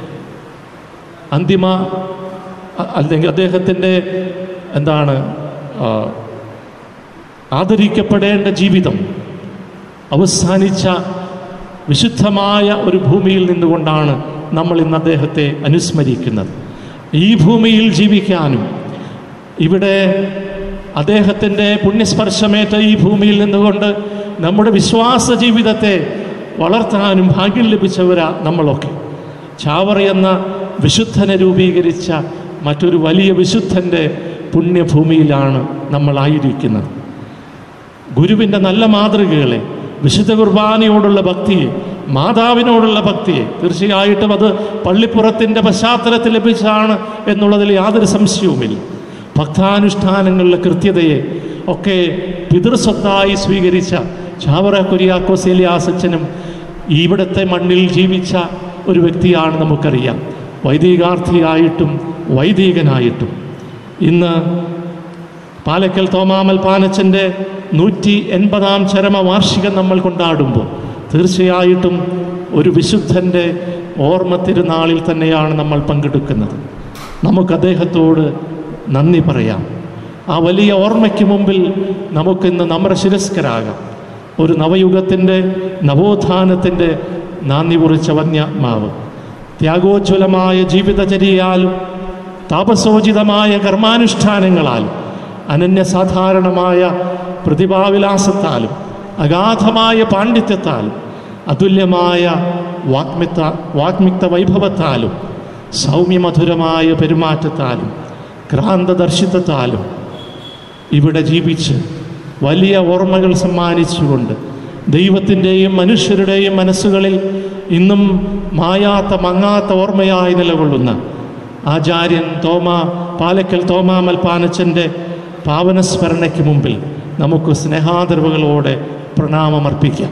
അന്തിമ അ- അല്ലെങ്കിൽ അദ്ദേഹത്തിൻ്റെ എന്താണ് ആ, ആദരിക്കപ്പെടേണ്ട ജീവിതം അവസാനിച്ച വിശുദ്ധമായ ഒരു ഭൂമിയിൽ നിന്നുകൊണ്ടാണ് നമ്മൾ ഇന്ന് അദ്ദേഹത്തെ അനുസ്മരിക്കുന്നത് ഈ ഭൂമിയിൽ ജീവിക്കാനും ഇവിടെ അദ്ദേഹത്തിൻ്റെ പുണ്യസ്പർശമേറ്റ ഈ ഭൂമിയിൽ നിന്നുകൊണ്ട് നമ്മുടെ വിശ്വാസ ജീവിതത്തെ വളർത്താനും ഭാഗ്യം ലഭിച്ചവരാ നമ്മളൊക്കെ ചാവറ എന്ന വിശുദ്ധനെ രൂപീകരിച്ച മറ്റൊരു വലിയ വിശുദ്ധൻ്റെ പുണ്യഭൂമിയിലാണ് നമ്മളായിരിക്കുന്നത് ഗുരുവിൻ്റെ നല്ല മാതൃകകളെ വിശുദ്ധ കുർബാനയോടുള്ള ഭക്തിയെ മാതാവിനോടുള്ള ഭക്തിയെ തീർച്ചയായിട്ടും അത് പള്ളിപ്പുറത്തിൻ്റെ പശ്ചാത്തലത്തിൽ ലഭിച്ചതാണ് എന്നുള്ളതിൽ യാതൊരു സംശയവുമില്ല ഭക്താനുഷ്ഠാനങ്ങളിലെ കൃത്യതയെ ഒക്കെ പിതൃസ്വത്തായി സ്വീകരിച്ച ചാവറ കുര്യാക്കോസ് ഏലിയാസച്ചനും ഇവിടുത്തെ മണ്ണിൽ ജീവിച്ച ഒരു വ്യക്തിയാണ് നമുക്കറിയാം വൈദികാർത്ഥിയായിട്ടും വൈദികനായിട്ടും ഇന്ന് പാലക്കൽ തോമാമൽ പാനച്ചൻ്റെ നൂറ്റി എൺപതാം ചരമ വാർഷികം നമ്മൾ കൊണ്ടാടുമ്പോൾ തീർച്ചയായിട്ടും ഒരു വിശുദ്ധൻ്റെ ഓർമ്മ തിരുനാളിൽ തന്നെയാണ് നമ്മൾ പങ്കെടുക്കുന്നത് നമുക്ക് അദ്ദേഹത്തോട് നന്ദി പറയാം ആ വലിയ ഓർമ്മയ്ക്ക് മുമ്പിൽ നമുക്കിന്ന് നമ്രശിരസ്കരാകാം ഒരു നവയുഗത്തിൻ്റെ നവോത്ഥാനത്തിൻ്റെ നാന്ദി കുറിച്ച വന്യാത്മാവ് ത്യാഗോജ്വലമായ ജീവിതചര്യയാലും താപസോചിതമായ കർമാനുഷ്ഠാനങ്ങളാലും അനന്യസാധാരണമായ പ്രതിഭാവിലാസത്താലും അഗാധമായ പാണ്ഡിത്യത്താലും അതുല്യമായ വാഗ്മിത്ത വാഗ്മിക്ത വൈഭവത്താലും സൗമ്യമധുരമായ പെരുമാറ്റത്താലും ക്രാന്തദർശിത്വത്താലും ഇവിടെ ജീവിച്ച് വലിയ ഓർമ്മകൾ സമ്മാനിച്ചുകൊണ്ട് ദൈവത്തിൻ്റെയും മനുഷ്യരുടെയും മനസ്സുകളിൽ ഇന്നും മായാത്ത മങ്ങാത്ത ഓർമ്മയായി നിലകൊള്ളുന്ന ആചാര്യൻ തോമ പാലക്കൽ തോമാമൽ പാനച്ചൻ്റെ പാവനസ്മരണയ്ക്ക് മുമ്പിൽ നമുക്ക് സ്നേഹാദരവുകളോടെ പ്രണാമമർപ്പിക്കാം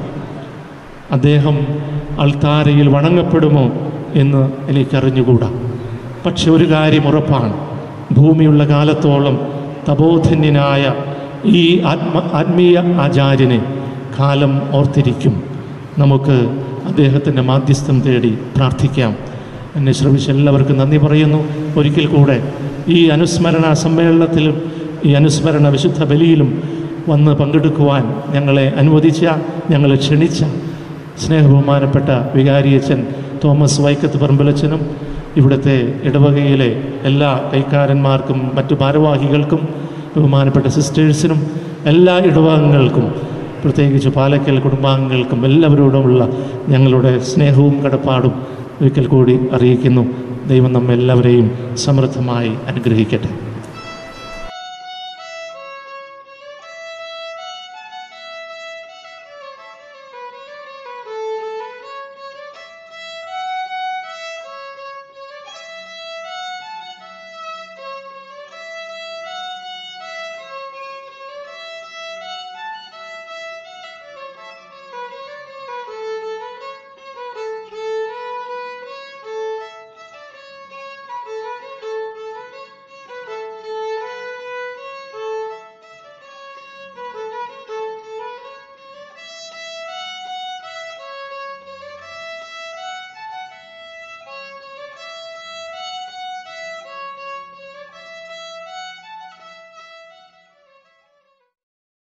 അദ്ദേഹം അൾത്താരയിൽ വണങ്ങപ്പെടുമോ എന്ന് എനിക്കറിഞ്ഞുകൂടാ പക്ഷെ ഒരു കാര്യം ഉറപ്പാണ് ഭൂമിയുള്ള കാലത്തോളം തപോധന്യനായ ഈ ആത്മ ആത്മീയ ആചാര്യനെ കാലം ഓർത്തിരിക്കും നമുക്ക് അദ്ദേഹത്തിൻ്റെ മാധ്യസ്ഥം തേടി പ്രാർത്ഥിക്കാം എന്നെ ശ്രമിച്ച എല്ലാവർക്കും നന്ദി പറയുന്നു ഒരിക്കൽ കൂടെ ഈ അനുസ്മരണ സമ്മേളനത്തിലും ഈ അനുസ്മരണ വിശുദ്ധ ബലിയിലും വന്ന് പങ്കെടുക്കുവാൻ ഞങ്ങളെ അനുവദിച്ച ഞങ്ങളെ ക്ഷണിച്ച സ്നേഹബഹുമാനപ്പെട്ട വികാരിയച്ഛൻ തോമസ് വൈക്കത്ത് പറമ്പലച്ചനും ഇവിടുത്തെ ഇടവകയിലെ എല്ലാ കൈക്കാരന്മാർക്കും മറ്റു ഭാരവാഹികൾക്കും ബഹുമാനപ്പെട്ട സിസ്റ്റേഴ്സിനും എല്ലാ ഇടവകങ്ങൾക്കും പ്രത്യേകിച്ച് പാലക്കൽ കുടുംബാംഗങ്ങൾക്കും എല്ലാവരോടുമുള്ള ഞങ്ങളുടെ സ്നേഹവും കടപ്പാടും ഒരിക്കൽ കൂടി അറിയിക്കുന്നു ദൈവം നമ്മെല്ലാവരെയും സമൃദ്ധമായി അനുഗ്രഹിക്കട്ടെ